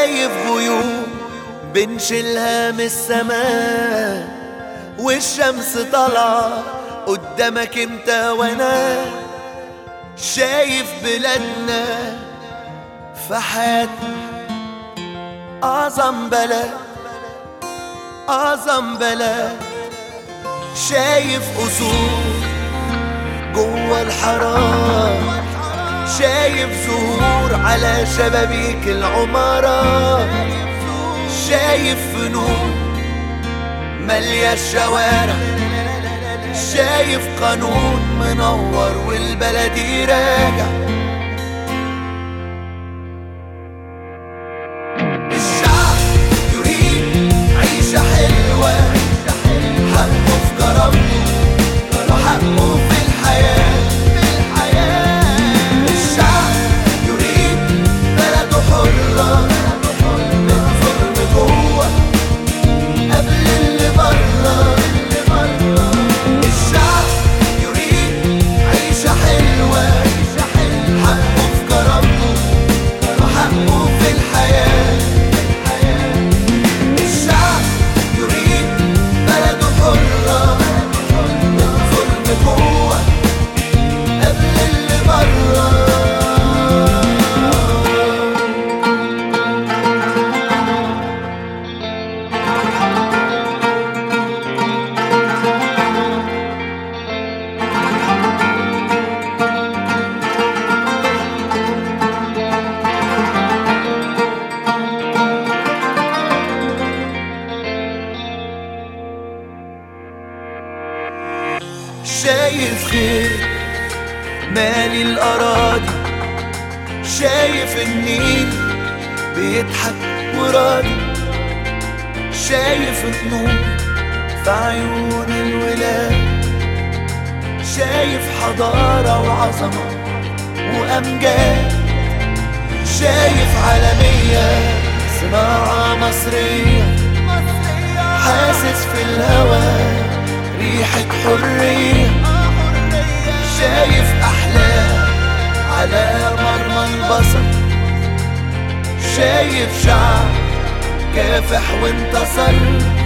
شايف غيوم بنشيلها من السماء والشمس طالعة قدامك انت وانا شايف بلادنا في حياتنا أعظم بلد أعظم بلد شايف أصول جوه الحرام شايف زهور على شبابيك العمارات شايف فنون مالية الشوارع شايف قانون منور والبلد راجع الشعب يريد عيشة حلوة حقه في كرامته وحقه في الحياة الشعب يريد بلده حرة من ظلم جوه قبل اللي بره الشعب يريد عيشة حلوة حقه في كرامته وحقه في الحياة الشعب يريد بلده حرة من ظلم جوه قبل اللي بره شايف خير مالي الأراضي شايف النيل بيضحك وراضي شايف النور في عيون الولاد شايف حضارة وعظمة وأمجاد شايف عالمية صناعة مصرية حاسس في الهوى ريحة حرية شايف أحلام على مرمى البصر شايف شعب كافح وانتصر